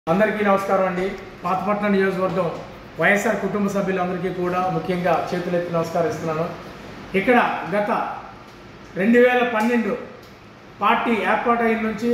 అందరికీ నమస్కారం అండి పాతపట్నం నియోజకవర్గం వైఎస్ఆర్ కుటుంబ సభ్యులందరికీ కూడా ముఖ్యంగా చేతులెత్తి నమస్కరిస్తున్నాను ఇక్కడ గత రెండు వేల పన్నెండు పార్టీ ఏర్పాటు అయిన నుంచి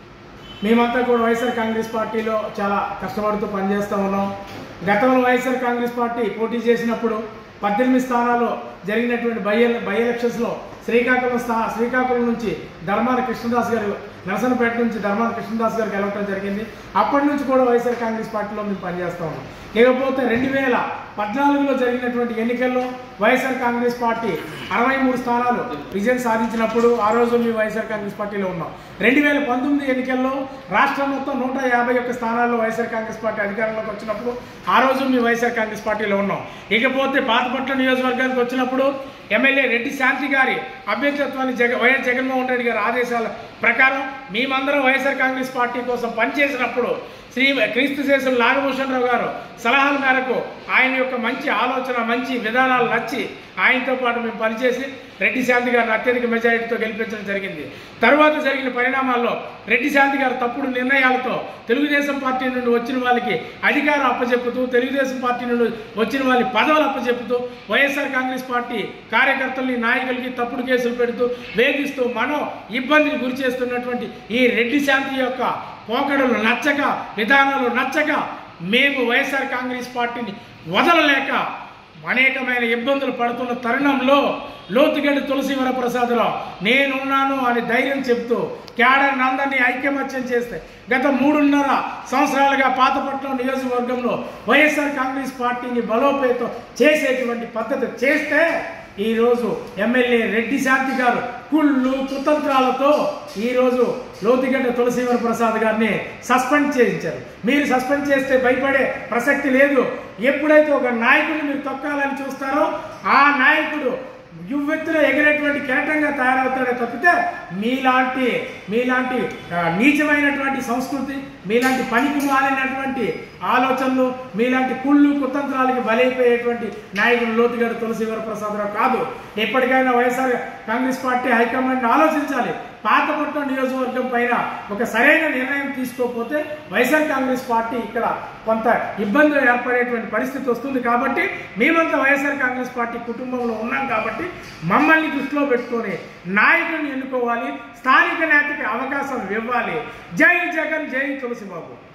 మేమంతా కూడా వైఎస్ఆర్ కాంగ్రెస్ పార్టీలో చాలా కష్టపడుతూ పనిచేస్తూ ఉన్నాం గతంలో వైఎస్ఆర్ కాంగ్రెస్ పార్టీ పోటీ చేసినప్పుడు పద్దెనిమిది స్థానాలు జరిగినటువంటి బై బై ఎలక్షన్స్లో శ్రీకాకుళం స్థా శ్రీకాకుళం నుంచి ధర్మాన కృష్ణదాస్ గారు నరసనపేట నుంచి ధర్మాన కృష్ణదాస్ గారికి వెళ్ళటం జరిగింది అప్పటి నుంచి కూడా వైఎస్ఆర్ కాంగ్రెస్ పార్టీలో మేము పనిచేస్తూ ఉన్నాం లేకపోతే రెండు వేల పద్నాలుగులో జరిగినటువంటి ఎన్నికల్లో వైఎస్ఆర్ కాంగ్రెస్ పార్టీ అరవై మూడు స్థానాలు విజయం సాధించినప్పుడు ఆ రోజు మేము వైఎస్ఆర్ కాంగ్రెస్ పార్టీలో ఉన్నాం రెండు వేల పంతొమ్మిది ఎన్నికల్లో రాష్ట్రం మొత్తం నూట యాభై ఒక్క స్థానాల్లో వైఎస్ఆర్ కాంగ్రెస్ పార్టీ అధికారంలోకి వచ్చినప్పుడు ఆ రోజు మేము వైఎస్ఆర్ కాంగ్రెస్ పార్టీలో ఉన్నాం ఇకపోతే పాతపట్ల నియోజకవర్గానికి వచ్చినప్పుడు ఎమ్మెల్యే రెడ్డి శాంతి గారి అభ్యర్థిత్వాన్ని జగ వైఎస్ జగన్మోహన్ రెడ్డి గారి ఆదేశాల ప్రకారం మేమందరం వైఎస్ఆర్ కాంగ్రెస్ పార్టీ కోసం పనిచేసినప్పుడు శ్రీ క్రీస్తు శేషులు నాగభూషణ్ రావు గారు సలహాల మేరకు ఆయన యొక్క మంచి ఆలోచన మంచి విధానాలు నచ్చి ఆయనతో పాటు మేము పనిచేసి రెడ్డి శాంతి గారిని అత్యధిక మెజారిటీతో గెలిపించడం జరిగింది తరువాత జరిగిన పరిణామాల్లో రెడ్డి శాంతి గారు తప్పుడు నిర్ణయాలతో తెలుగుదేశం పార్టీ నుండి వచ్చిన వాళ్ళకి అధికారం అప్పచెప్పుతూ తెలుగుదేశం పార్టీ నుండి వచ్చిన వాళ్ళకి పదవులు అప్పచెప్పుతూ వైఎస్ఆర్ కాంగ్రెస్ పార్టీ కార్యకర్తల్ని నాయకులకి తప్పుడు కేసులు పెడుతూ వేధిస్తూ మనో ఇబ్బందిని గురి చేస్తున్నటువంటి ఈ రెడ్డి శాంతి యొక్క పోకడలు నచ్చక విధానాలు నచ్చక మేము వైఎస్ఆర్ కాంగ్రెస్ పార్టీని వదలలేక అనేకమైన ఇబ్బందులు పడుతున్న తరుణంలో లోతుగడ్డి తులసి వరప్రసాదరావు నేనున్నాను అని ధైర్యం చెప్తూ క్యాడర్ అందరినీ ఐక్యమత్యం చేస్తే గత మూడున్నర సంవత్సరాలుగా పాతపట్నం నియోజకవర్గంలో వైఎస్ఆర్ కాంగ్రెస్ పార్టీని బలోపేతం చేసేటువంటి పద్ధతి చేస్తే ఈరోజు ఎమ్మెల్యే రెడ్డి శాంతి గారు కుళ్ళు కుతంత్రాలతో ఈరోజు లోతిగడ్డ తులసీవర ప్రసాద్ గారిని సస్పెండ్ చేయించారు మీరు సస్పెండ్ చేస్తే భయపడే ప్రసక్తి లేదు ఎప్పుడైతే ఒక నాయకుడిని మీరు తొక్కాలని చూస్తారో ఆ నాయకుడు యువెత్తులో ఎగిరేటువంటి కెరటంగా తయారవుతాడే తప్పితే మీలాంటి మీలాంటి ఆ, నీచమైనటువంటి సంస్కృతి మీలాంటి పనికి మాలినటువంటి ఆలోచనలు మీలాంటి కుళ్ళు కుతంత్రాలకి బలైపోయేటువంటి నాయకుడు లోతుగారు తులసి వరప్రసాదరావు కాదు ఎప్పటికైనా వైఎస్ఆర్ కాంగ్రెస్ పార్టీ హైకమాండ్ ఆలోచించాలి పాతపట్నం నియోజకవర్గం పైన ఒక సరైన నిర్ణయం తీసుకోకపోతే వైఎస్ఆర్ కాంగ్రెస్ పార్టీ ఇక్కడ కొంత ఇబ్బందులు ఏర్పడేటువంటి పరిస్థితి వస్తుంది కాబట్టి మేమంతా వైఎస్ఆర్ కాంగ్రెస్ పార్టీ కుటుంబంలో ఉన్నాం కాబట్టి మమ్మల్ని దృష్టిలో పెట్టుకొని నాయకుడిని ఎన్నుకోవాలి స్థానిక నేతకి అవకాశం ఇవ్వాలి జై జగన్ జై తులసిబాబు